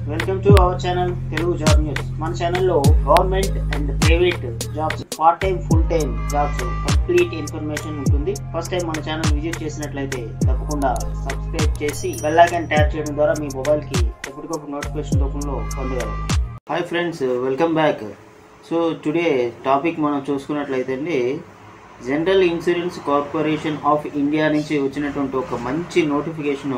welcome to our channel Telugu job news మన ఛానల్లో government and private jobs part time full time jobs complete information ఉంటుంది first time మన channel visit చేసినట్లయితే తప్పకుండా subscribe చేసి bell icon tap చేయడం ద్వారా మీ మొబైల్కి ఎప్పటికప్పుడు నోటిఫికేషన్ రూపంలో పొందగలరు hi friends welcome back so today topic మనం చూసుకున్నట్లయితే అండి general insurance corporation of India నుంచి వచ్చినటువంటి ఒక మంచి నోటిఫికేషన్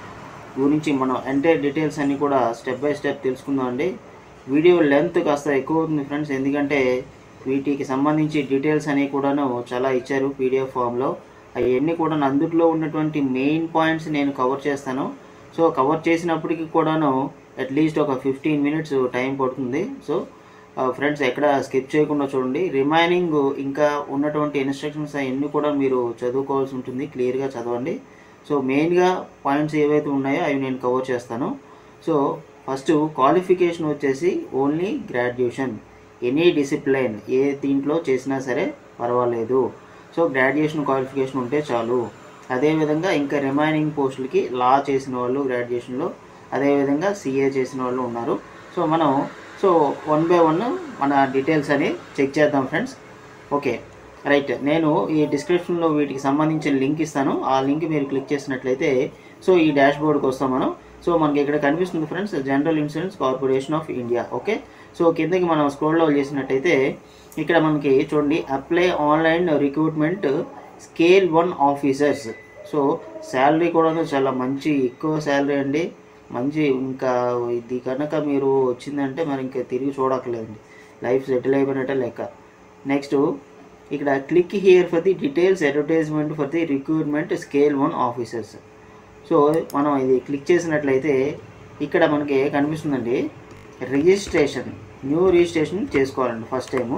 గురించి మనం ఎంటైర్ డీటెయిల్స్ అన్నీ కూడా స్టెప్ బై స్టెప్ తెలుసుకుందాం అండి వీడియో లెంత్ కాస్త ఎక్కువ అవుతుంది ఫ్రెండ్స్ ఎందుకంటే వీటికి సంబంధించి డీటెయిల్స్ అనేవి కూడాను చాలా ఇచ్చారు పీడిఎఫ్ ఫామ్లో అవన్నీ కూడా అందులో ఉన్నటువంటి మెయిన్ పాయింట్స్ నేను కవర్ చేస్తాను సో కవర్ చేసినప్పటికీ కూడాను అట్లీస్ట్ ఒక ఫిఫ్టీన్ మినిట్స్ టైం పడుతుంది సో ఫ్రెండ్స్ ఎక్కడ స్కిప్ చేయకుండా చూడండి రిమైనింగ్ ఇంకా ఉన్నటువంటి ఇన్స్ట్రక్షన్స్ అవన్నీ కూడా మీరు చదువుకోవాల్సి ఉంటుంది క్లియర్గా చదవండి సో మెయిన్గా పాయింట్స్ ఏవైతే ఉన్నాయో అవి నేను కవర్ చేస్తాను సో ఫస్ట్ క్వాలిఫికేషన్ వచ్చేసి ఓన్లీ గ్రాడ్యుయేషన్ ఎనీ డిసిప్లైన్ ఏ దీంట్లో చేసినా సరే పర్వాలేదు సో గ్రాడ్యుయేషన్ క్వాలిఫికేషన్ ఉంటే చాలు అదేవిధంగా ఇంకా రిమైనింగ్ పోస్టులకి లా చేసిన వాళ్ళు గ్రాడ్యుయేషన్లో అదేవిధంగా సిఏ చేసిన వాళ్ళు ఉన్నారు సో మనం సో వన్ బై వన్ మన డీటెయిల్స్ అని చెక్ చేద్దాం ఫ్రెండ్స్ ఓకే రైట్ నేను ఈ డిస్క్రిప్షన్లో వీటికి సంబంధించిన లింక్ ఇస్తాను ఆ లింక్ మీరు క్లిక్ చేసినట్లయితే సో ఈ డాష్ బోర్డ్కి వస్తాం మనం సో మనకి ఇక్కడ కనిపిస్తుంది friends general insurance corporation of India okay so కిందకి మనం స్క్రోల్ డౌన్ చేసినట్టయితే ఇక్కడ మనకి చూడండి apply online recruitment scale one officers so salary కూడా చాలా మంచి ఎక్కువ శాలరీ అండి మంచి ఇంకా ఇది కనుక మీరు వచ్చిందంటే మరి ఇంకా తిరిగి చూడక్కర్లేదండి లైఫ్ సెటిల్ అయిపోయినట్టే లెక్క నెక్స్ట్ ఇక్కడ click here for the details advertisement for the recruitment scale one officers so మనం ఇది క్లిక్ చేసినట్లయితే ఇక్కడ మనకి కనిపిస్తుందండి రిజిస్ట్రేషన్ న్యూ రిజిస్ట్రేషన్ చేసుకోవాలండి first time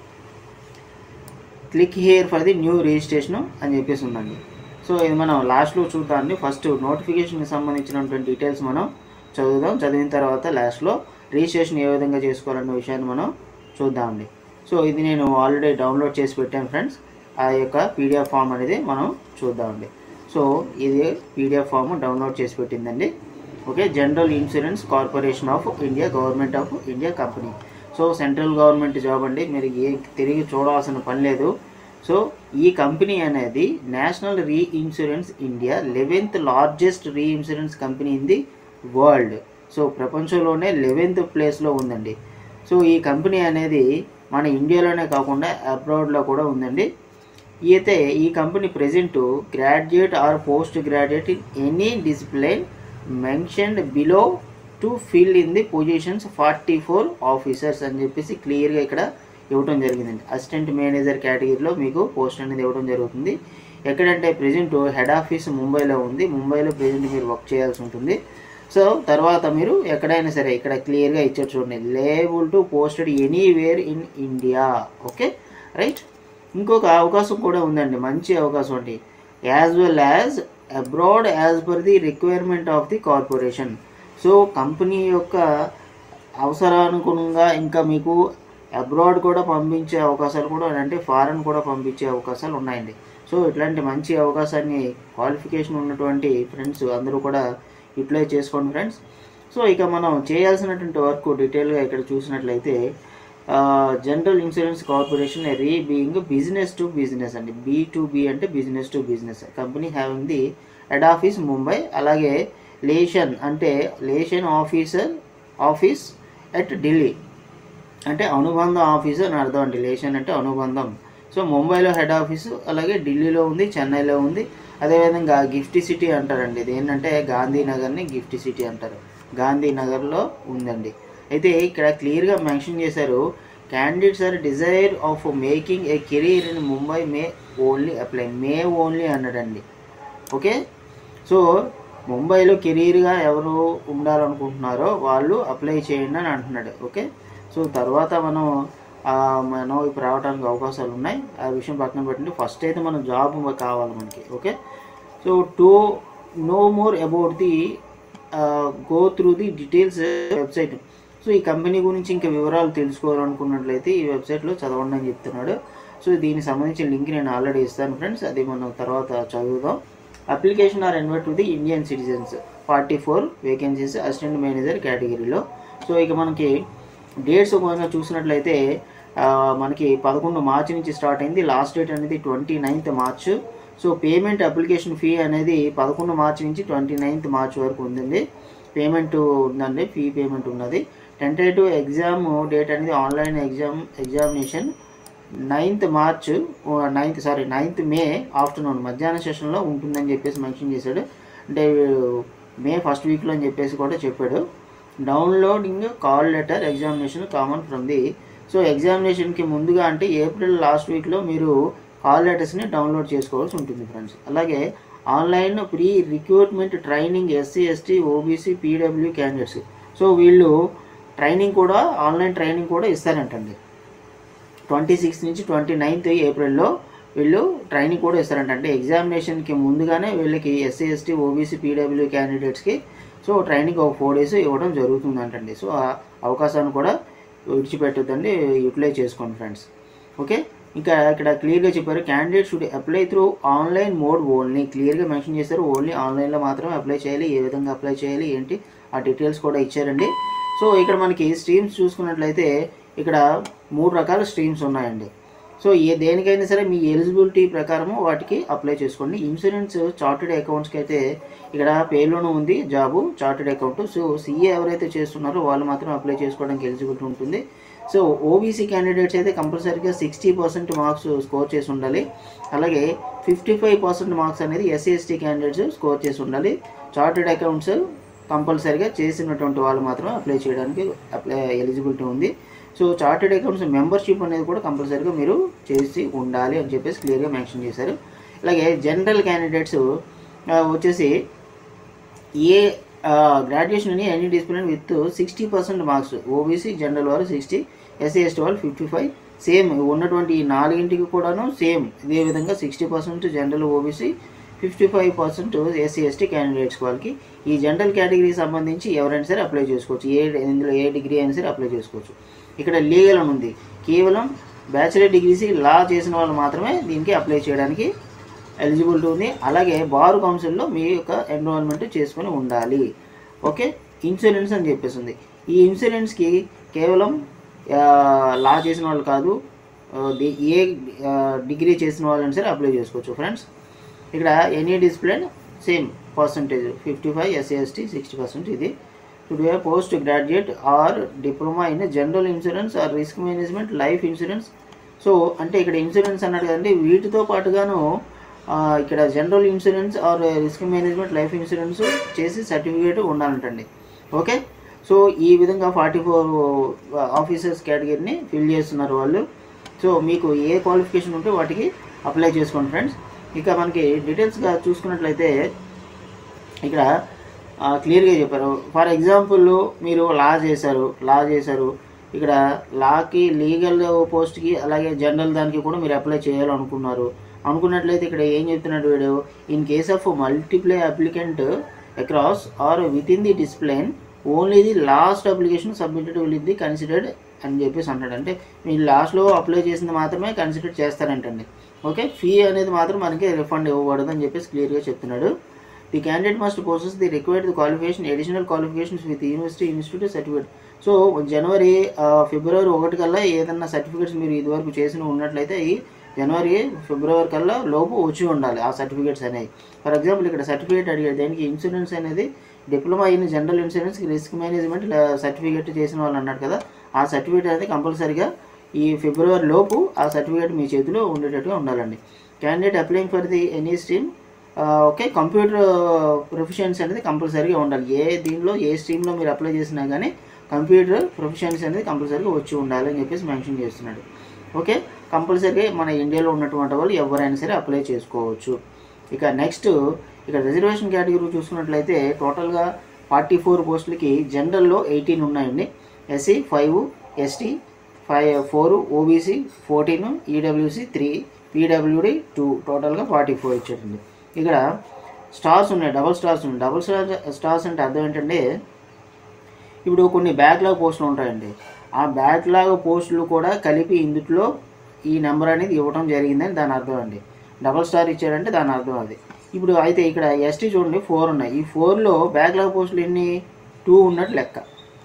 click here for the new registration అని చెప్పేసి ఉందండి సో ఇది మనం లాస్ట్లో చూద్దామండి ఫస్ట్ నోటిఫికేషన్కి సంబంధించినటువంటి డీటెయిల్స్ మనం చదువుదాం చదివిన తర్వాత లాస్ట్లో రిజిస్ట్రేషన్ ఏ విధంగా చేసుకోవాలన్న విషయాన్ని మనం చూద్దామండి సో ఇది నేను ఆల్రెడీ డౌన్లోడ్ చేసి పెట్టాను ఫ్రెండ్స్ ఆ యొక్క పీడిఎఫ్ ఫామ్ అనేది మనం చూద్దామండి సో ఇది పీడిఎఫ్ ఫామ్ డౌన్లోడ్ చేసి పెట్టిందండి okay general insurance corporation of India government of India company so central government job అండి మీరు ఏ తిరిగి చూడాల్సిన పని లేదు సో ఈ కంపెనీ అనేది national reinsurance India eleventh largest reinsurance company in the world so ప్రపంచంలోనే లెవెన్త్ ప్లేస్లో ఉందండి సో ఈ కంపెనీ అనేది మన ఇండియాలోనే కాకుండా అబ్రాడ్లో కూడా ఉందండి అయితే ఈ company present graduate or post graduate in any discipline mentioned below to fill in the positions forty four officers అని చెప్పేసి క్లియర్గా ఇక్కడ ఇవ్వడం జరిగిందండి అసిస్టెంట్ మేనేజర్ కేటగిరీలో మీకు పోస్ట్ అనేది ఇవ్వడం జరుగుతుంది ఎక్కడంటే ప్రజెంట్ హెడ్ ఆఫీస్ ముంబైలో ఉంది ముంబైలో ప్రజెంట్ మీరు వర్క్ చేయాల్సి ఉంటుంది సో తర్వాత మీరు ఎక్కడైనా సరే ఇక్కడ క్లియర్గా ఇచ్చారు చూడండి liable to posted anywhere in India okay right ఇంకొక అవకాశం కూడా ఉందండి మంచి అవకాశం అండి as well as abroad as per the requirement of the corporation so company యొక్క అవసరానుగుణంగా ఇంకా మీకు అబ్రాడ్ కూడా పంపించే అవకాశాలు కూడా అంటే ఫారెన్ కూడా పంపించే అవకాశాలు ఉన్నాయండి సో ఇట్లాంటి మంచి అవకాశాన్ని క్వాలిఫికేషన్ ఉన్నటువంటి ఫ్రెండ్స్ అందరూ కూడా యూటిలైజ్ చేసుకోండి ఫ్రెండ్స్ సో ఇక మనం చేయాల్సినటువంటి వర్క్ డీటెయిల్గా ఇక్కడ చూసినట్లయితే general insurance corporation re being business to business అండి బీ టు బి అంటే business to business company having the head office Mumbai అలాగే లేషన్ అంటే liaison officer office at Delhi అంటే అనుబంధ ఆఫీసు అని అర్థం అండి లేషన్ అంటే అనుబంధం సో ముంబైలో హెడ్ ఆఫీసు అలాగే ఢిల్లీలో ఉంది చెన్నైలో ఉంది అదేవిధంగా గిఫ్ట్ సిటీ అంటారండి ఇది ఏంటంటే గాంధీనగర్ని గిఫ్ట్ సిటీ అంటారు గాంధీనగర్లో ఉందండి అయితే ఇక్కడ క్లియర్గా మెన్షన్ చేశారు candidates are desire of making a career in Mumbai may only apply may only అన్నాడండి ఓకే సో ముంబైలో కెరీర్గా ఎవరు ఉండాలనుకుంటున్నారో వాళ్ళు అప్లై చేయండి అని అంటున్నాడు ఓకే సో తర్వాత మనం మనం ఇప్పుడు రావడానికి అవకాశాలు ఉన్నాయి ఆ విషయం పక్కన పెట్టండి ఫస్ట్ అయితే మనం జాబ్ కావాలి మనకి okay so to know more about the go through the details website so ఈ కంపెనీ గురించి ఇంకా వివరాలు తెలుసుకోవాలనుకున్నట్లయితే ఈ వెబ్సైట్లో చదవండి అని చెప్తున్నాడు సో దీనికి సంబంధించిన లింక్ నేను ఆల్రెడీ ఇస్తాను ఫ్రెండ్స్ అది మనం తర్వాత చదువుదాం అప్లికేషన్ ఆర్ ఎన్వర్ to the Indian citizens forty four vacancies assistant manager కేటగిరీలో సో ఇక మనకి డేట్స్ ఒకవేళ చూసినట్లయితే ఆ, మనకి పదకొండు మార్చి నుంచి స్టార్ట్ అయింది లాస్ట్ డేట్ అనేది twenty ninth March so payment application fee అనేది పదకొండు మార్చి నుంచి ట్వంటీ నైన్త్ మార్చ్ వరకు ఉందండి పేమెంట్ ఉందండి ఫీ పేమెంట్ ఉన్నది టెంటేటివ్ ఎగ్జామ్ డేట్ అనేది online exam examination ninth March ninth sorry ninth May afternoon మధ్యాహ్న సెషన్లో ఉంటుందని చెప్పేసి మెన్షన్ చేశాడు అంటే మే ఫస్ట్ వీక్లో అని చెప్పేసి కూడా చెప్పాడు downloading call letter examination common from the so ఎగ్జామినేషన్కి ముందుగా అంటే ఏప్రిల్ లాస్ట్ వీక్లో మీరు కాల్ లెటర్స్ని డౌన్లోడ్ చేసుకోవాల్సి ఉంటుంది ఫ్రెండ్స్ అలాగే online pre recruitment training SC ST OBC PW candidates so వీళ్ళు ట్రైనింగ్ కూడా ఆన్లైన్ ట్రైనింగ్ కూడా ఇస్తారంటండి ట్వంటీ సిక్స్త్ నుంచి ట్వంటీ నైన్త్ ఏప్రిల్లో వీళ్ళు ట్రైనింగ్ కూడా ఇస్తారంట అంటే ఎగ్జామినేషన్కి ముందుగానే వీళ్ళకి ఎస్సీ ఎస్టీ ఓబీసీ పీడబ్ల్యూ క్యాండిడేట్స్కి సో ట్రైనింగ్ ఒక ఫోర్ డేస్ ఇవ్వడం జరుగుతుందంటండి సో ఆ అవకాశాన్ని కూడా విడిచిపెట్టొద్దండి యూటిలైజ్ చేసుకోండి ఫ్రెండ్స్ ఓకే ఇంకా ఇక్కడ క్లియర్గా చెప్పారు candidate should apply through online mode only క్లియర్గా మెన్షన్ చేశారు ఓన్లీ ఆన్లైన్లో మాత్రమే అప్లై చేయాలి ఏ విధంగా అప్లై చేయాలి ఏంటి ఆ డీటెయిల్స్ కూడా ఇచ్చారండి సో ఇక్కడ మనకి స్ట్రీమ్స్ చూసుకున్నట్లయితే ఇక్కడ మూడు రకాల స్ట్రీమ్స్ ఉన్నాయండి సో ఏ దేనికైనా సరే మీ ఎలిజిబిలిటీ ప్రకారము వాటికి అప్లై చేసుకోండి ఇన్సూరెన్స్ చార్టెడ్ అకౌంట్స్కి అయితే ఇక్కడ పేలోనే ఉంది job chartered account so CA ఎవరైతే చేస్తున్నారో వాళ్ళు మాత్రం అప్లై చేసుకోవడానికి ఎలిజిబిలిటీ ఉంటుంది సో ఓబీసీ క్యాండిడేట్స్ అయితే కంపల్సరీగా సిక్స్టీ పర్సెంట్ మార్క్స్ స్కోర్ చేసి ఉండాలి అలాగే ఫిఫ్టీ ఫైవ్ పర్సెంట్ మార్క్స్ అనేది ఎస్సీ ఎస్టీ క్యాండిడేట్స్ స్కోర్ చేసి ఉండాలి చార్టెడ్ అకౌంట్స్ కంపల్సరీగా చేసినటువంటి వాళ్ళు మాత్రం అప్లై చేయడానికి అప్లై ఎలిజిబిలిటీ ఉంది సో చార్టెడ్ అకౌంట్స్ మెంబర్షిప్ అనేది కూడా కంపల్సరీగా మీరు చేసి ఉండాలి అని చెప్పేసి క్లియర్గా మెన్షన్ చేశారు అలాగే జనరల్ క్యాండిడేట్స్ వచ్చేసి ఏ గ్రాడ్యుయేషన్ అని any discipline with sixty percent marks OBC general వారు సిక్స్టీ ఎస్సీ ఎస్టీ వాళ్ళు ఫిఫ్టీ ఫైవ్ సేమ్ ఉన్నటువంటి ఈ నాలుగింటికి కూడాను సేమ్ ఇదే విధంగా sixty percent general OBC fifty five percent SC ST candidates వాళ్ళకి ఈ జనరల్ కేటగిరీకి సంబంధించి ఎవరైనా సరే అప్లై చేసుకోవచ్చు ఏ ఇందులో ఏ డిగ్రీ అయినా సరే అప్లై చేసుకోవచ్చు ఇక్కడ లీగల్ అని ఉంది కేవలం బ్యాచిలర్ డిగ్రీస్ లా చేసిన వాళ్ళు మాత్రమే దీనికి అప్లై చేయడానికి ఎలిజిబిలిటీ ఉంది అలాగే బార్ కౌన్సిల్లో మీ యొక్క ఎన్రోల్మెంట్ చేసుకొని ఉండాలి ఓకే ఇన్సూరెన్స్ అని చెప్పేసి ఉంది ఈ ఇన్సూరెన్స్కి కేవలం ఆ, లా చేసిన వాళ్ళు కాదు ఆ, ది- ఏ ఆ, డిగ్రీ చేసిన వాళ్ళని సరే అప్లై చేసుకోవచ్చు ఫ్రెండ్స్ ఇక్కడ any discipline same percentage fifty five SC ST sixty percent ఇది to be post graduate or diploma in general insurance or risk management life insurance so అంటే ఇక్కడ ఇన్సూరెన్స్ అన్నాడు కదండి వీటితో పాటుగాను ఆ, ఇక్కడ general insurance or risk management life insurance చేసి సర్టిఫికేట్ ఉండాలంటండి ఓకే సో ఈ విధంగా ఫార్టీ ఫోర్ ఆఫీసర్స్ కేటగిరీని ఫిల్ చేస్తున్నారు వాళ్ళు సో మీకు ఏ క్వాలిఫికేషన్ ఉంటే వాటికి అప్లై చేసుకోండి ఫ్రెండ్స్ ఇక మనకి డీటెయిల్స్గా చూసుకున్నట్లయితే ఇక్కడ క్లియర్గా చెప్పారు ఫర్ ఎగ్జాంపుల్ మీరు లా చేశారు లా చేశారు ఇక్కడ లాకి లీగల్ పోస్ట్కి అలాగే జనరల్ దానికి కూడా మీరు అప్లై చేయాలనుకున్నారు అనుకున్నట్లయితే ఇక్కడ ఏం చెప్తున్నాడు వీడు in case of multiply applicant across or within the discipline only the last application submitted will the considered అని చెప్పేసి అంటాడు అంటే మీరు లాస్ట్లో అప్లై చేసింది మాత్రమే కన్సిడర్ చేస్తారంటండి ఓకే ఫీ అనేది మాత్రం మనకి రిఫండ్ ఇవ్వబడదు అని చెప్పేసి క్లియర్గా చెప్తున్నాడు the candidate must possess the required qualification additional qualifications with university institute certificate so జనవరి ఆ, ఫిబ్రవరి ఒకటి కల్లా ఏదన్నా సర్టిఫికేట్స్ మీరు ఇదివరకు చేసిన ఉన్నట్లయితే ఈ జనవరి ఫిబ్రవరి కల్లా లోపు వచ్చి ఉండాలి ఆ సర్టిఫికేట్స్ అనేవి ఫర్ ఎగ్జాంపుల్ ఇక్కడ సర్టిఫికేట్ అడిగాడు దేనికి ఇన్సూరెన్స్ అనేది diploma in general insurance risk management certificate చేసిన వాళ్ళు అన్నాడు కదా ఆ సర్టిఫికేట్ అనేది కంపల్సరీగా ఈ ఫిబ్రవరి లోపు ఆ సర్టిఫికేట్ మీ చేతిలో ఉండేటట్టుగా ఉండాలండి candidate applying for the any stream okay computer professions అనేది కంపల్సరీగా ఉండాలి ఏ దీనిలో ఏ స్ట్రీమ్లో మీరు అప్లై చేసినా కానీ కంప్యూటర్ ప్రొఫెషన్స్ అనేది కంపల్సరీగా వచ్చి ఉండాలి అని చెప్పేసి మెన్షన్ చేస్తున్నాడు ఓకే కంపల్సరీగా మన ఇండియాలో ఉన్నటువంటి వాళ్ళు ఎవరైనా సరే అప్లై చేసుకోవచ్చు ఇక నెక్స్ట్ ఇక రిజర్వేషన్ కేటగిరీ చూసుకున్నట్లయితే టోటల్గా ఫార్టీ ఫోర్ పోస్టులకి జనరల్లో ఎయిటీన్ ఉన్నాయండి SC five ST five four OBC fourteen EWC three PWD two టోటల్గా ఫార్టీ ఫోర్ ఇచ్చారండి ఇక్కడ స్టార్స్ ఉన్నాయి డబల్ స్టార్స్ ఉన్నాయి డబల్ స్టార్ స్టార్స్ అంటే అర్థం ఏంటంటే ఇప్పుడు కొన్ని బ్యాక్లాగ్ పోస్టులు ఉంటాయండి ఆ బ్యాక్లాగ్ పోస్టులు కూడా కలిపి ఇందులో ఈ నెంబర్ అనేది ఇవ్వడం జరిగిందని దాని అర్థం అండి డబల్ స్టార్ ఇచ్చారంటే దాని అర్థం అది ఇప్పుడు అయితే ఇక్కడ ఎస్టీ చూడండి ఫోర్ ఉన్నాయి ఈ ఫోర్లో బ్యాక్లాగ్ పోస్టులు ఎన్ని టూ ఉన్నట్టు లెక్క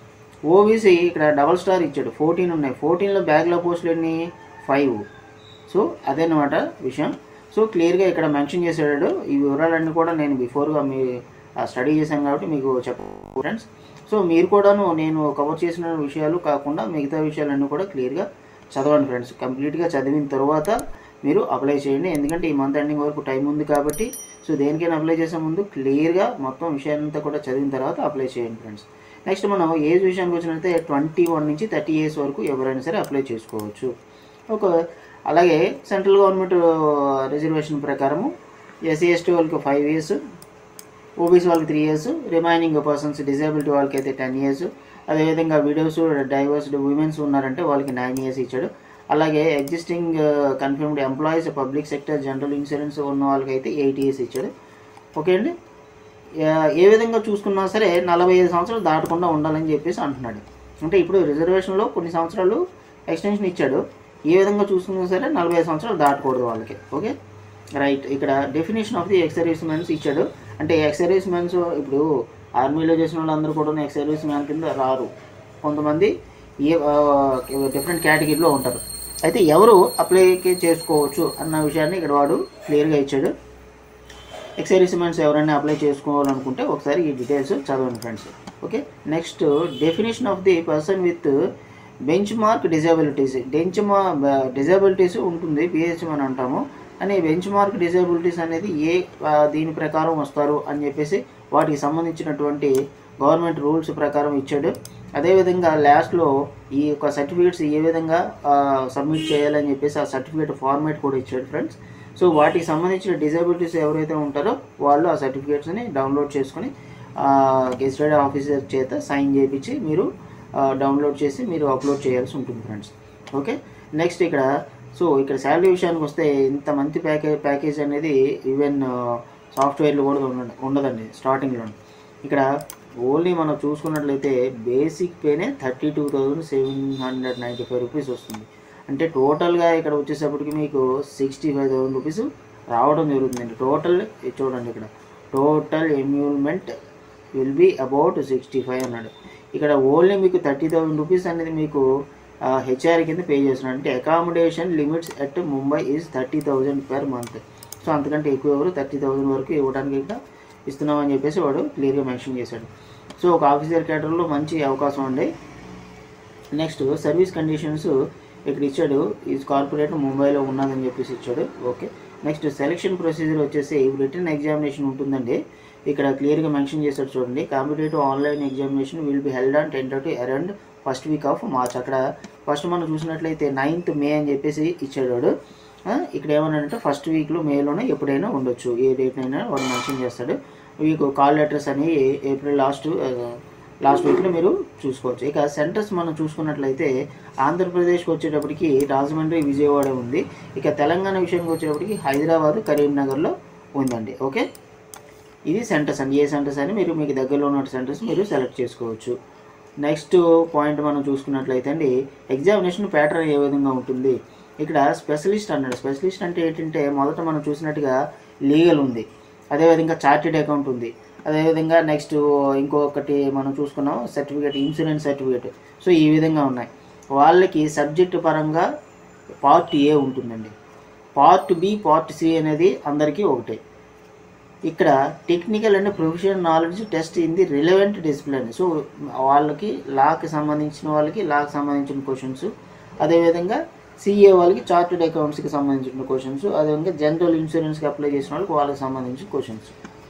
ఓబీసీ ఇక్కడ డబల్ స్టార్ ఇచ్చాడు ఫోర్టీన్ ఉన్నాయి ఫోర్టీన్లో బ్యాక్లాగ్ పోస్టులు ఎన్ని ఫైవ్ సో అదేనమాట విషయం సో క్లియర్గా ఇక్కడ మెన్షన్ చేసాడు ఈ వివరాలన్నీ కూడా నేను బిఫోర్గా మీ స్టడీ చేశాను కాబట్టి మీకు చెప్ప ఫ్రెండ్స్ సో మీరు కూడాను నేను కవర్ చేసిన విషయాలు కాకుండా మిగతా విషయాలన్నీ కూడా క్లియర్గా చదవండి ఫ్రెండ్స్ కంప్లీట్గా చదివిన తర్వాత మీరు అప్లై చేయండి ఎందుకంటే ఈ మంత్ ఎండింగ్ వరకు టైం ఉంది కాబట్టి సో దేనికైనా అప్లై చేసే ముందు క్లియర్గా మొత్తం విషయాలంతా కూడా చదివిన తర్వాత అప్లై చేయండి ఫ్రెండ్స్ నెక్స్ట్ మనం ఏజ్ విషయానికి వచ్చినట్లయితే ట్వంటీ వన్ నుంచి థర్టీ ఇయర్స్ వరకు ఎవరైనా సరే అప్లై చేసుకోవచ్చు ఒక అలాగే సెంట్రల్ గవర్నమెంట్ రిజర్వేషన్ ప్రకారము ఎస్సీ ఎస్టీ వాళ్ళకి ఫైవ్ ఇయర్స్ ఓబీసీ వాళ్ళకి three years remaining persons disability వాళ్ళకి అయితే టెన్ ఇయర్స్ అదేవిధంగా విడోస్ డైవర్స్డ్ ఉమెన్స్ ఉన్నారంటే వాళ్ళకి నైన్ ఇయర్స్ ఇచ్చాడు అలాగే existing confirmed employees public sector general insurance ఉన్న వాళ్ళకి అయితే ఎయిట్ ఇయర్స్ ఇచ్చాడు ఓకే అండి ఏ- ఏ విధంగా చూసుకున్నా సరే నలభై ఐదు సంవత్సరాలు దాటకుండా ఉండాలని చెప్పేసి అంటున్నాడు అంటే ఇప్పుడు రిజర్వేషన్లో కొన్ని సంవత్సరాలు ఎక్స్టెన్షన్ ఇచ్చాడు ఏ విధంగా చూసుకున్నా సరే నలభై ఐదు సంవత్సరాలు దాటకూడదు వాళ్ళకి ఓకే రైట్ ఇక్కడ definition of the ex service mens ఇచ్చాడు అంటే ఎక్స్ సర్వీస్ మెన్స్ ఇప్పుడు ఆర్మీలో చేసిన వాళ్ళందరూ కూడా ఎక్స్ సర్వీస్ మ్యాన్ కింద రారు కొంతమంది ఏ డిఫరెంట్ కేటగిరీలో ఉంటారు అయితే ఎవరు అప్లై చేసుకోవచ్చు అన్న విషయాన్ని ఇక్కడ వాడు క్లియర్గా ఇచ్చాడు ఎక్సైరిస్మెంట్స్ ఎవరైనా అప్లై చేసుకోవాలనుకుంటే ఒకసారి ఈ డీటెయిల్స్ చదవండి friends okay next definition of the person with benchmark disabilities benchmark disabilities ఉంటుంది పిహెచ్ఎం అని అంటాము అని బెంచ్ మార్క్ డిజబిలిటీస్ అనేది ఏ ఆ, దీని ప్రకారం వస్తారు అని చెప్పేసి వాటికి సంబంధించినటువంటి గవర్నమెంట్ రూల్స్ ప్రకారం ఇచ్చాడు అదేవిధంగా లాస్ట్లో ఈ యొక్క సర్టిఫికేట్స్ ఏ విధంగా సబ్మిట్ చేయాలని చెప్పేసి ఆ సర్టిఫికేట్ ఫార్మేట్ కూడా ఇచ్చాడు ఫ్రెండ్స్ సో వాటికి సంబంధించిన డిజబిలిటీస్ ఎవరైతే ఉంటారో వాళ్ళు ఆ సర్టిఫికేట్స్ని డౌన్లోడ్ చేసుకొని గెస్టెడ్ ఆఫీసర్ చేత సైన్ చేయించి మీరు డౌన్లోడ్ చేసి మీరు అప్లోడ్ చేయాల్సి ఉంటుంది ఫ్రెండ్స్ ఓకే నెక్స్ట్ ఇక్కడ సో ఇక్కడ శాలరీ విషయానికి వస్తే ఇంత మంచి ప్యాకేజ్ ప్యాకేజ్ అనేది ఈవెన్ సాఫ్ట్వేర్లు కూడా ఉండ ఉండదండి స్టార్టింగ్లో ఇక్కడ ఓన్లీ మనం చూసుకున్నట్లయితే బేసిక్ పేనే thirty two thousand seven hundred ninety five rupees వస్తుంది అంటే టోటల్గా ఇక్కడ వచ్చేసప్పటికి మీకు సిక్స్టీ ఫైవ్ థౌసండ్ రూపీస్ రావడం జరుగుతుందండి టోటల్ ఇది చూడండి ఇక్కడ total emolument will be about sixty five అన్నాడు ఇక్కడ ఓన్లీ మీకు థర్టీ థౌసండ్ రూపీస్ అనేది మీకు హెచ్ఆర్ కింద పే చేస్తున్నాడు అంటే accommodation limits at Mumbai is thirty thousand per month so అంతకంటే ఎక్కువ ఎవరు థర్టీ థౌజండ్ వరకు ఇవ్వడానికి ఇక్కడ ఇస్తున్నామని చెప్పేసి వాడు క్లియర్గా మెన్షన్ చేశాడు సో ఒక ఆఫీసర్ క్యాటర్లో మంచి అవకాశం అండి నెక్స్ట్ సర్వీస్ కండిషన్స్ ఇక్కడ ఇచ్చాడు ఈ కార్పొరేట్ ముంబైలో ఉన్నదని చెప్పేసి ఇచ్చాడు ఓకే నెక్స్ట్ సెలక్షన్ ప్రొసీజర్ వచ్చేసి రిటర్న్ ఎగ్జామినేషన్ ఉంటుందండి ఇక్కడ క్లియర్గా మెన్షన్ చేశాడు చూడండి competitive online examination will be held on ten to around first week of March అక్కడ ఫస్ట్ మనం చూసినట్లయితే నైన్త్ మే అని చెప్పేసి ఇచ్చాడు వాడు ఆ, ఇక్కడ ఏమన్నాడంటే ఫస్ట్ వీక్లో మేలోనే ఎప్పుడైనా ఉండొచ్చు ఏ డేట్ అయినా వాడు మెన్షన్ చేస్తాడు మీకు కాల్ లెటర్స్ అని ఏప్రిల్ లాస్ట్ లాస్ట్ వీక్లో మీరు చూసుకోవచ్చు ఇక సెంటర్స్ మనం చూసుకున్నట్లయితే ఆంధ్రప్రదేశ్కి వచ్చేటప్పటికి రాజమండ్రి విజయవాడ ఉంది ఇక తెలంగాణ విషయానికి వచ్చేటప్పటికి హైదరాబాద్ కరీంనగర్లో ఉందండి ఓకే ఇది సెంటర్స్ అండి ఏ సెంటర్స్ అని మీరు మీకు దగ్గరలో ఉన్న సెంటర్స్ మీరు సెలెక్ట్ చేసుకోవచ్చు నెక్స్ట్ పాయింట్ మనం చూసుకున్నట్లయితే అండి ఎగ్జామినేషన్ ప్యాటర్న్ ఏ విధంగా ఉంటుంది ఇక్కడ స్పెషలిస్ట్ అన్నాడు స్పెషలిస్ట్ అంటే ఏంటంటే మొదట మనం చూసినట్టుగా లీగల్ ఉంది అదేవిధంగా చార్టెడ్ అకౌంట్ ఉంది అదేవిధంగా నెక్స్ట్ ఇంకొకటి మనం చూసుకున్నాం సర్టిఫికేట్ ఇన్సూరెన్స్ సర్టిఫికేట్ సో ఈ విధంగా ఉన్నాయి వాళ్ళకి సబ్జెక్ట్ పరంగా పార్ట్ ఏ ఉంటుందండి పార్ట్ బి పార్ట్ సి అనేది అందరికీ ఒకటే ఇక్కడ technical and professional knowledge test in the relevant discipline so వాళ్ళకి లాకి సంబంధించిన వాళ్ళకి లాకి సంబంధించిన క్వశ్చన్స్ అదేవిధంగా సిఏ వాళ్ళకి చార్టెడ్ అకౌంట్స్కి సంబంధించిన క్వశ్చన్స్ అదేవిధంగా జనరల్ ఇన్సూరెన్స్కి అప్లై చేసిన వాళ్ళకి వాళ్ళకి సంబంధించిన క్వశ్చన్స్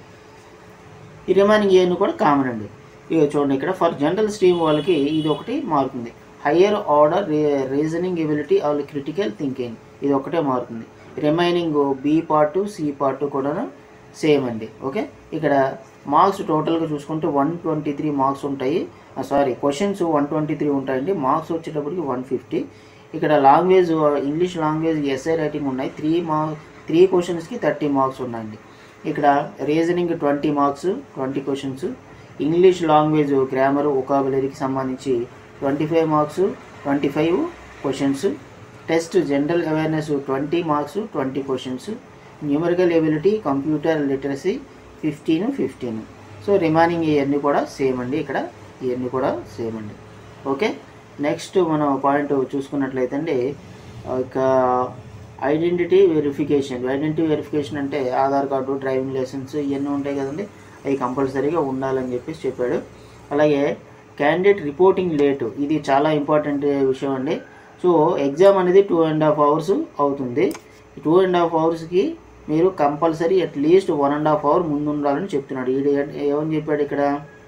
ఈ రిమైనింగ్ ఏను కూడా కామన్ అండి ఇక చూడండి ఇక్కడ ఫర్ జనరల్ స్ట్రీమ్ వాళ్ళకి ఇది ఒకటి మారుతుంది higher order reasoning ability or critical thinking ఇది ఒకటే మారుతుంది remaining B part C part కూడా సేమ్ అండి ఓకే ఇక్కడ మార్క్స్ టోటల్గా చూసుకుంటే వన్ ట్వంటీ త్రీ మార్క్స్ ఉంటాయి sorry questions one twenty three ఉంటాయండి మార్క్స్ వచ్చేటప్పటికి వన్ ఫిఫ్టీ ఇక్కడ language English language essay writing ఉన్నాయి త్రీ మార్క్ త్రీ క్వశ్చన్స్కి థర్టీ మార్క్స్ ఉన్నాయండి ఇక్కడ reasoning twenty marks twenty questions English language grammar ఒకాబులరీకి సంబంధించి twenty five marks twenty five questions test general awareness twenty marks twenty questions numerical ability computer literacy fifteen fifteen so remaining ఇవన్నీ కూడా same అండి ఇక్కడ ఇవన్నీ కూడా సేమ్ అండి okay next మనం పాయింట్ చూసుకున్నట్లయితే అండి ఇక ఐడెంటిటీ వెరిఫికేషన్ ఐడెంటిటీ వెరిఫికేషన్ అంటే ఆధార్ కార్డు డ్రైవింగ్ లైసెన్స్ ఇవన్నీ ఉంటాయి కదండి అవి కంపల్సరీగా ఉండాలని చెప్పేసి చెప్పాడు అలాగే క్యాండిడేట్ రిపోర్టింగ్ లేటు ఇది చాలా ఇంపార్టెంట్ విషయం అండి సో ఎగ్జామ్ అనేది టూ అండ్ హాఫ్ అవర్స్ అవుతుంది టూ అండ్ హాఫ్ అవర్స్కి మీరు compulsory at least one and half hour ముందు ఉండాలని చెప్తున్నాడు ఈడు ఏమని చెప్పాడు ఇక్కడ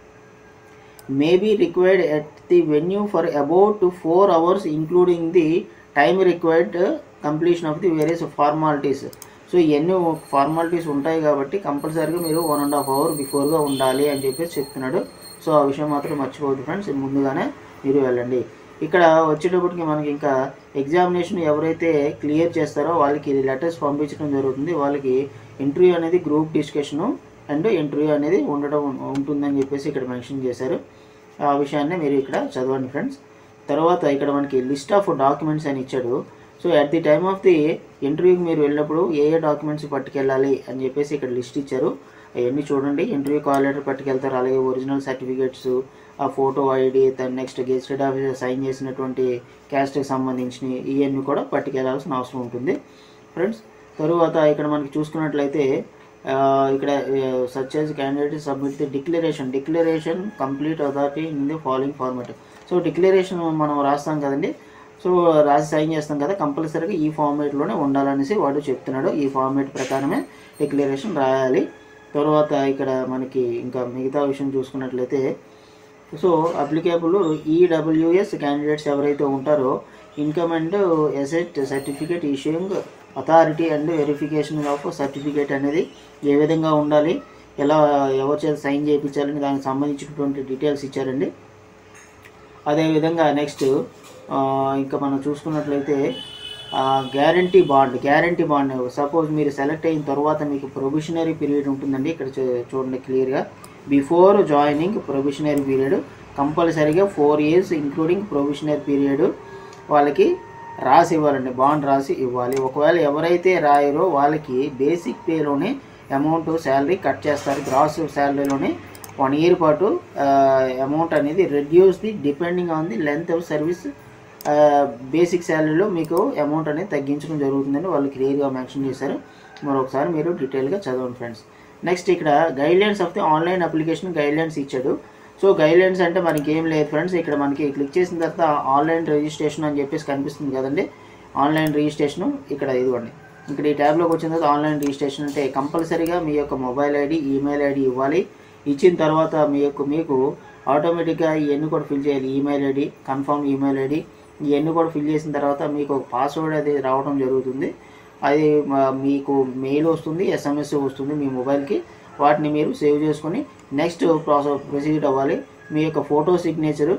may be required at the venue for about four hours including the time required completion of the various formalities so ఇవన్నీ ఫార్మాలిటీస్ ఉంటాయి కాబట్టి కంపల్సరీగా మీరు వన్ అండ్ హాఫ్ అవర్ బిఫోర్గా ఉండాలి అని చెప్పేసి చెప్తున్నాడు సో ఆ విషయం మాత్రం మర్చిపోవద్దు ఫ్రెండ్స్ ముందుగానే మీరు వెళ్ళండి ఇక్కడ వచ్చేటప్పటికి మనకి ఇంకా ఎగ్జామినేషన్ ఎవరైతే క్లియర్ చేస్తారో వాళ్ళకి లెటర్స్ పంపించడం జరుగుతుంది వాళ్ళకి ఇంటర్వ్యూ అనేది గ్రూప్ డిస్కషను అండ్ ఇంటర్వ్యూ అనేది ఉండడం ఉంటుందని చెప్పేసి ఇక్కడ మెన్షన్ చేశారు ఆ విషయాన్ని మీరు ఇక్కడ చదవండి ఫ్రెండ్స్ తర్వాత ఇక్కడ మనకి లిస్ట్ ఆఫ్ డాక్యుమెంట్స్ అని ఇచ్చాడు so at the time of the ఇంటర్వ్యూకి మీరు వెళ్ళినప్పుడు ఏ ఏ డాక్యుమెంట్స్ పట్టుకెళ్ళాలి అని చెప్పేసి ఇక్కడ లిస్ట్ ఇచ్చారు అవన్నీ చూడండి ఇంటర్వ్యూ కాల్ లెటర్ పట్టుకెళ్తారు అలాగే ఒరిజినల్ సర్టిఫికేట్స్ ఆ ఫోటో ఐడి దాని నెక్స్ట్ గెస్టెడ్ ఆఫీసర్ సైన్ చేసినటువంటి క్యాస్ట్కి సంబంధించినవి ఇవన్నీ కూడా పట్టుకెళ్లాల్సిన అవసరం ఉంటుంది ఫ్రెండ్స్ తరువాత ఇక్కడ మనకి చూసుకున్నట్లయితే ఆ, ఇక్కడ such as candidate submit the declaration declaration complete authority in the following format so declaration మనం రాస్తాం కదండి సో రాసి సైన్ చేస్తాం కదా కంపల్సరీగా ఈ ఫార్మేట్లోనే ఉండాలనేసి వాడు చెప్తున్నాడు ఈ ఫార్మేట్ ప్రకారమే డిక్లరేషన్ రాయాలి తర్వాత ఇక్కడ మనకి ఇంకా మిగతా విషయం చూసుకున్నట్లయితే సో అప్లికేబుల్ ఈడబ్ల్యూఎస్ క్యాండిడేట్స్ ఎవరైతే ఉంటారో income and asset certificate issuing authority and verification of certificate అనేది ఏ విధంగా ఉండాలి ఎలా ఎవరి చేత సైన్ చేయించాలని దానికి సంబంధించినటువంటి డీటెయిల్స్ ఇచ్చారండి అదేవిధంగా నెక్స్ట్ ఇంకా మనం చూసుకున్నట్లయితే guarantee bond guarantee bond suppose మీరు సెలెక్ట్ అయిన తర్వాత మీకు ప్రొబిషనరీ పీరియడ్ ఉంటుందండి ఇక్కడ చూ- చూడండి క్లియర్గా బిఫోర్ జాయినింగ్ ప్రొబిషనరీ పీరియడ్ కంపల్సరీగా four years including probationary period వాళ్ళకి రాసి ఇవ్వాలండి బాండ్ రాసి ఇవ్వాలి ఒకవేళ ఎవరైతే రాయరో వాళ్ళకి బేసిక్ పేలోనే అమౌంట్ శాలరీ కట్ చేస్తారు గ్రాస్ శాలరీలోనే వన్ ఇయర్ పాటు అమౌంట్ అనేది reduce the depending on the length of service basic శాలరీలో మీకు అమౌంట్ అనేది తగ్గించడం జరుగుతుందని వాళ్ళు క్లియర్గా మెన్షన్ చేశారు మరొకసారి మీరు డీటెయిల్గా చదవండి ఫ్రెండ్స్ నెక్స్ట్ ఇక్కడ guidelines of the online application guidelines ఇచ్చాడు సో గైడ్లైన్స్ అంటే మనకి ఏం లేదు ఫ్రెండ్స్ ఇక్కడ మనకి క్లిక్ చేసిన తర్వాత ఆన్లైన్ రిజిస్ట్రేషన్ అని చెప్పేసి కనిపిస్తుంది కదండి ఆన్లైన్ రిజిస్ట్రేషన్ ఇక్కడ ఇదిగోండి ఇక్కడ ఈ ట్యాబ్లోకి వచ్చిన తర్వాత ఆన్లైన్ రిజిస్ట్రేషన్ అంటే కంపల్సరీగా మీ యొక్క మొబైల్ ఐడి ఈమెయిల్ ఐడి ఇవ్వాలి ఇచ్చిన తర్వాత మీ యొక్క మీకు ఆటోమేటిక్గా ఇవన్నీ కూడా ఫిల్ చేయాలి email ID confirm email ID ఇవన్నీ కూడా ఫిల్ చేసిన తర్వాత మీకు ఒక పాస్వర్డ్ అది రావడం జరుగుతుంది అది మా- మీకు మెయిల్ వస్తుంది ఎస్ఎంఎస్ వస్తుంది మీ మొబైల్కి వాటిని మీరు సేవ్ చేసుకొని నెక్స్ట్ ప్రాసెస్ ప్రొసీడ్ అవ్వాలి మీ యొక్క ఫోటో సిగ్నేచరు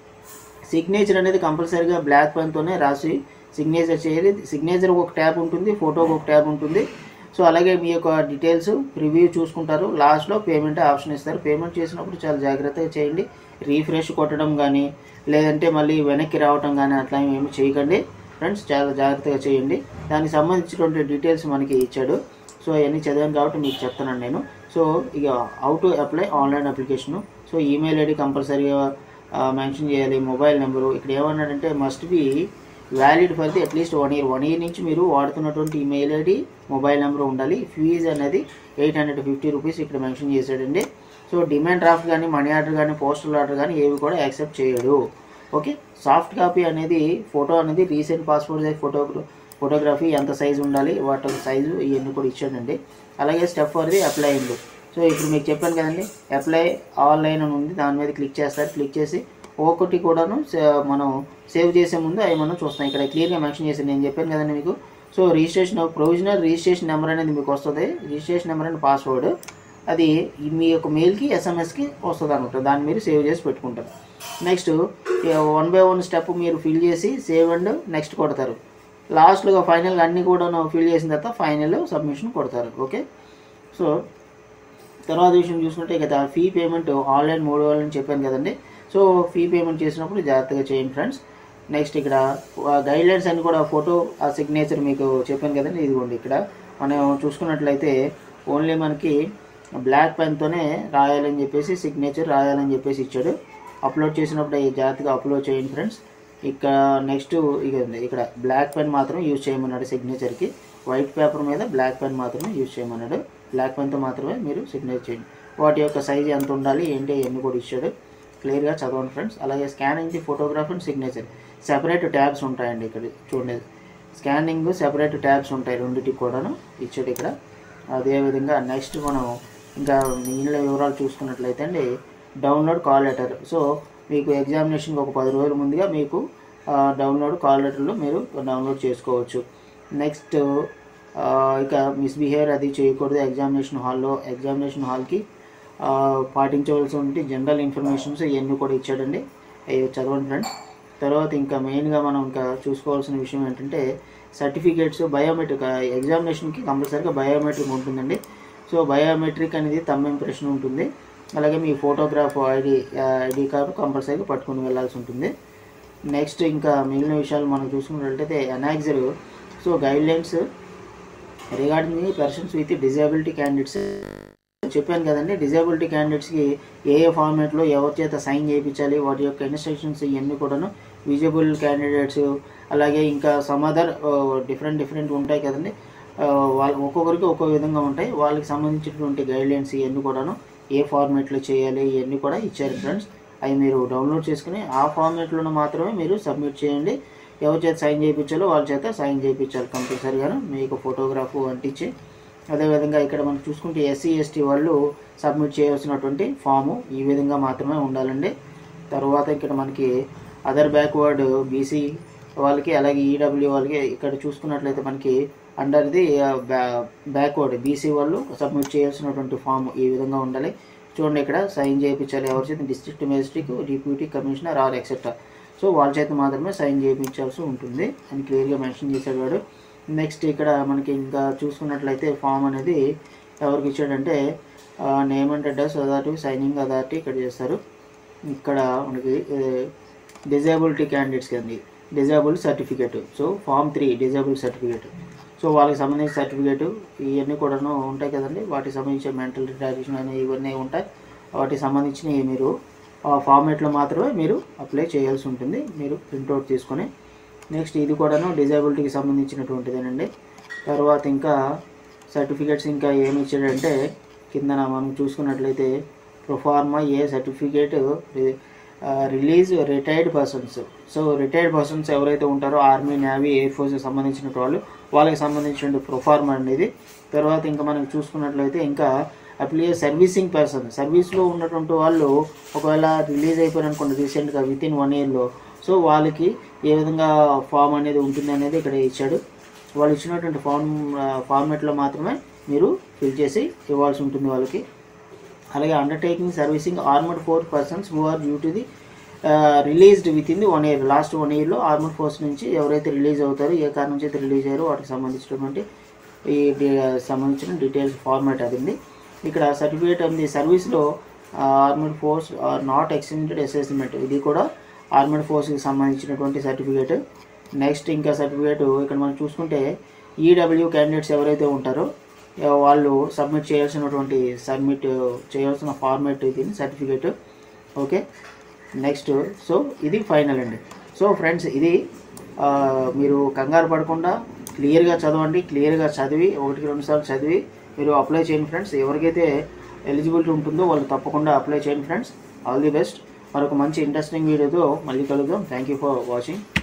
సిగ్నేచర్ అనేది కంపల్సరీగా బ్లాక్ పెన్తోనే రాసి సిగ్నేచర్ చేయాలి సిగ్నేచర్ ఒక ట్యాబ్ ఉంటుంది ఫోటోకి ఒక ట్యాబ్ ఉంటుంది సో అలాగే మీ యొక్క డీటెయిల్స్ రివ్యూ చూసుకుంటారు లాస్ట్లో పేమెంట్ ఆప్షన్ ఇస్తారు పేమెంట్ చేసినప్పుడు చాలా జాగ్రత్తగా చేయండి రీఫ్రెష్ కొట్టడం కానీ లేదంటే మళ్ళీ వెనక్కి రావడం కానీ అట్లా ఏమి చేయకండి ఫ్రెండ్స్ చాలా జాగ్రత్తగా చేయండి దానికి సంబంధించినటువంటి డీటెయిల్స్ మనకి ఇచ్చాడు సో అవన్నీ చదివాను కాబట్టి మీకు చెప్తున్నాను నేను సో ఇక how to apply online application so email ID కంపల్సరీగా మెన్షన్ చేయాలి మొబైల్ నెంబరు ఇక్కడ ఏమన్నాడంటే must be valid for the at least one year one year నుంచి మీరు వాడుతున్నటువంటి ఈమెయిల్ ఐడి మొబైల్ నెంబర్ ఉండాలి ఫీజు అనేది ఎయిట్ హండ్రెడ్ ఫిఫ్టీ రూపీస్ ఇక్కడ మెన్షన్ చేశాడండి సో డిమాండ్ డ్రాఫ్ట్ కానీ మనీ ఆర్డర్ కానీ పోస్టల్ ఆర్డర్ కానీ ఏవి కూడా యాక్సెప్ట్ చేయడు ఓకే సాఫ్ట్ కాపీ అనేది ఫోటో అనేది recent passport size photo photography ఎంత సైజు ఉండాలి వాటి సైజు ఇవన్నీ కూడా ఇచ్చాడండి అలాగే step for the applying so ఇప్పుడు మీకు చెప్పాను కదండి అప్లై ఆన్లైన్ అని ఉంది దాని మీద క్లిక్ చేస్తారు క్లిక్ చేసి ఒక్కొక్కటి కూడాను సే- మనం సేవ్ చేసే ముందు అవి మనం చూస్తాం ఇక్కడ క్లియర్గా మెన్షన్ చేసి నేను చెప్పాను కదండి మీకు so registration provisional registration number అనేది మీకు వస్తుంది రిజిస్ట్రేషన్ నెంబర్ అండ్ పాస్వర్డ్ అది ఈ మీ యొక్క మెయిల్కి ఎస్ఎంఎస్కి వస్తుంది అనమాట దాన్ని మీరు సేవ్ చేసి పెట్టుకుంటారు next one by one step మీరు ఫిల్ చేసి సేవ్ అండ్ నెక్స్ట్ కొడతారు లాస్ట్గా ఫైనల్గా అన్నీ కూడా ఫిల్ చేసిన తర్వాత ఫైనల్ సబ్మిషన్ కొడతారు ఓకే సో తర్వాత విషయం చూసుకుంటే ఇక ఫీ పేమెంట్ ఆన్లైన్ మూడు వేలని చెప్పాను కదండి సో ఫీ పేమెంట్ చేసినప్పుడు జాగ్రత్తగా చేయండి ఫ్రెండ్స్ నెక్స్ట్ ఇక్కడ గైడ్ లైన్స్ అని కూడా ఫోటో ఆ సిగ్నేచర్ మీకు చెప్పాను కదండి ఇదిగోండి ఇక్కడ మనం చూసుకున్నట్లయితే ఓన్లీ మనకి బ్లాక్ పెన్తోనే రాయాలని చెప్పేసి సిగ్నేచర్ రాయాలని చెప్పేసి ఇచ్చాడు అప్లోడ్ చేసినప్పుడు ఈ జాగ్రత్తగా అప్లోడ్ చేయండి ఫ్రెండ్స్ ఇక్కడ నెక్స్ట్ ఇక ఉంది ఇక్కడ బ్లాక్ పెన్ మాత్రం యూజ్ చేయమన్నాడు సిగ్నేచర్కి వైట్ పేపర్ మీద బ్లాక్ పెన్ మాత్రమే యూజ్ చేయమన్నాడు బ్లాక్ పెన్తో మాత్రమే మీరు సిగ్నేచర్ చేయండి వాటి యొక్క సైజ్ ఎంత ఉండాలి ఏంటి ఎన్ని కూడా ఇచ్చాడు క్లియర్గా చదవండి ఫ్రెండ్స్ అలాగే scanning the photograph and signature separate tabs ఉంటాయండి ఇక్కడ చూడండి స్కానింగ్ సెపరేట్ ట్యాబ్స్ ఉంటాయి రెండింటికి కూడాను ఇచ్చాడు ఇక్కడ అదేవిధంగా నెక్స్ట్ మనం ఇంకా మిగిలిన వివరాలు చూసుకున్నట్లయితే అండి డౌన్లోడ్ కాల్ లెటర్ సో మీకు ఎగ్జామినేషన్కి ఒక పది రోజుల ముందుగా మీకు డౌన్లోడ్ కాల్ లెటర్లు మీరు డౌన్లోడ్ చేసుకోవచ్చు నెక్స్ట్ ఇక మిస్బిహేవియర్ అది చేయకూడదు ఎగ్జామినేషన్ హాల్లో ఎగ్జామినేషన్ హాల్కి పాటించవలసిన జనరల్ ఇన్ఫర్మేషన్స్ ఇవన్నీ కూడా ఇచ్చాడండి అవి చదవండి ఫ్రెండ్స్ తర్వాత ఇంకా మెయిన్గా మనం ఇంకా చూసుకోవాల్సిన విషయం ఏంటంటే సర్టిఫికేట్స్ బయోమెట్రిక్ ఎగ్జామినేషన్కి కంపల్సరీగా బయోమెట్రిక్ ఉంటుందండి సో బయోమెట్రిక్ అనేది తమ్ ఇంప్రెషన్ ఉంటుంది అలాగే మీ ఫోటోగ్రాఫ్ ఐడి ఐడి కార్డు కంపల్సరీగా పట్టుకుని వెళ్ళాల్సి ఉంటుంది నెక్స్ట్ ఇంకా మిగిలిన విషయాలు మనం చూసుకున్నట్లయితే annexure so guidelines regarding the persons with disability candidates చెప్పాను కదండి డిజేబిలిటీ క్యాండిడేట్స్కి ఏ ఏ ఫార్మేట్లో ఎవరి చేత సైన్ చేయించాలి వాటి యొక్క ఇన్స్ట్రక్షన్స్ ఇవన్నీ కూడాను విజిబుల్ క్యాండిడేట్స్ అలాగే ఇంకా సమ్ అదర్ డిఫరెంట్ డిఫరెంట్ ఉంటాయి కదండి వాళ్ళ ఒక్కొక్కరికి ఒక్కో విధంగా ఉంటాయి వాళ్ళకి సంబంధించినటువంటి గైడ్లైన్స్ ఇవన్నీ కూడాను ఏ ఫార్మేట్లో చేయాలి ఇవన్నీ కూడా ఇచ్చారు ఫ్రెండ్స్ అవి మీరు డౌన్లోడ్ చేసుకుని ఆ ఫార్మేట్లను మాత్రమే మీరు సబ్మిట్ చేయండి ఎవరి చేత సైన్ చేయించాలో వాళ్ళ చేత సైన్ చేయించాలి కంపల్సరీగాను మీకు ఫోటోగ్రాఫ్ అంటించి అదేవిధంగా ఇక్కడ మనం చూసుకుంటే ఎస్సీ ఎస్టీ వాళ్ళు సబ్మిట్ చేయాల్సినటువంటి ఫాము ఈ విధంగా మాత్రమే ఉండాలండి తర్వాత ఇక్కడ మనకి అదర్ బ్యాక్వర్డ్ బీసీ వాళ్ళకి అలాగే ఈడబ్ల్యూ వాళ్ళకి ఇక్కడ చూసుకున్నట్లయితే మనకి అండర్ ది బ్యాక్వర్డ్ బీసీ వాళ్ళు సబ్మిట్ చేయాల్సినటువంటి ఫామ్ ఈ విధంగా ఉండాలి చూడండి ఇక్కడ సైన్ చేయించాలి ఎవరి చేత district magistrate deputy commissioner or etcetera so వాళ్ళ చేత మాత్రమే సైన్ చేయించాల్సి ఉంటుంది అని క్లియర్గా మెన్షన్ చేశాడు వాడు నెక్స్ట్ ఇక్కడ మనకి ఇంకా చూసుకున్నట్లయితే ఫామ్ అనేది ఎవరికి ఇచ్చాడంటే name and address authority signing authority ఇక్కడ చేస్తారు ఇక్కడ మనకి డిజేబిలిటీ క్యాండిడేట్స్ కింద disable certificate so form three disable certificate so వాళ్ళకి సంబంధించిన సర్టిఫికేట్ ఇవన్నీ కూడాను ఉంటాయి కదండి వాటికి సంబంధించిన మెంటల్ రిటార్డేషన్ అనేవి ఇవన్నీ ఉంటాయి వాటికి సంబంధించినవి మీరు ఆ ఫార్మేట్లో మాత్రమే మీరు అప్లై చేయాల్సి ఉంటుంది మీరు ప్రింట్అవుట్ తీసుకొని నెక్స్ట్ ఇది కూడాను డిజేబిలిటీకి సంబంధించినటువంటిదేనండి తర్వాత ఇంకా సర్టిఫికేట్స్ ఇంకా ఏమి ఇచ్చాడంటే కిందన మనం చూసుకున్నట్లయితే proforma A certificate release retired persons so retired persons ఎవరైతే ఉంటారో ఆర్మీ నేవీ ఎయిర్ ఫోర్స్కి సంబంధించిన వాళ్ళు వాళ్ళకి సంబంధించిన ప్రొఫార్మా అనేది తర్వాత ఇంకా మనం చూసుకున్నట్లయితే ఇంకా అప్లై సర్వీసింగ్ పర్సన్ సర్వీస్లో ఉన్నటువంటి వాళ్ళు ఒకవేళ రిలీజ్ అయిపోయారు అనుకోండి రీసెంట్గా విత్ ఇన్ వన్ ఇయర్లో సో వాళ్ళకి ఏ విధంగా ఫామ్ అనేది ఉంటుంది అనేది ఇక్కడ ఇచ్చాడు వాళ్ళు ఇచ్చినటువంటి ఫామ్ ఫార్మేట్లో మాత్రమే మీరు ఫిల్ చేసి ఇవ్వాల్సి ఉంటుంది వాళ్ళకి అలాగే undertaking servicing armed force persons who are due to the released within the one year last one ఇయర్లో ఆర్మడ్ ఫోర్స్ నుంచి ఎవరైతే రిలీజ్ అవుతారో ఏ కారణం నుంచి అయితే రిలీజ్ అయ్యారో వాటికి సంబంధించినటువంటి ఈ డి- సంబంధించిన డీటెయిల్స్ ఫార్మాట్ అది ఇక్కడ సర్టిఫికేట్ ఆఫ్ ది సర్వీస్లో armed force or not extended assessment ఇది కూడా ఆర్మడ్ ఫోర్స్కి సంబంధించినటువంటి సర్టిఫికేట్ నెక్స్ట్ ఇంకా సర్టిఫికేట్ ఇక్కడ మనం చూసుకుంటే ఈడబ్ల్యూ క్యాండిడేట్స్ ఎవరైతే ఉంటారో ఏ, వాళ్ళు సబ్మిట్ చేయాల్సినటువంటి సబ్మిట్ చేయాల్సిన ఫార్మేట్ ఇది సర్టిఫికేట్ ఓకే నెక్స్ట్ సో ఇది ఫైనల్ అండి సో ఫ్రెండ్స్ ఇది ఆ, మీరు కంగారు పడకుండా క్లియర్గా చదవండి క్లియర్గా చదివి ఒకటికి రెండు సార్లు చదివి మీరు అప్లై చేయండి ఫ్రెండ్స్ ఎవరికైతే ఎలిజిబిలిటీ ఉంటుందో వాళ్ళు తప్పకుండా అప్లై చేయండి ఫ్రెండ్స్ ఆల్ ది బెస్ట్ మరొక మంచి ఇంట్రెస్టింగ్ వీడియోతో మళ్ళీ కలుద్దాం థ్యాంక్ యూ ఫర్ వాచింగ్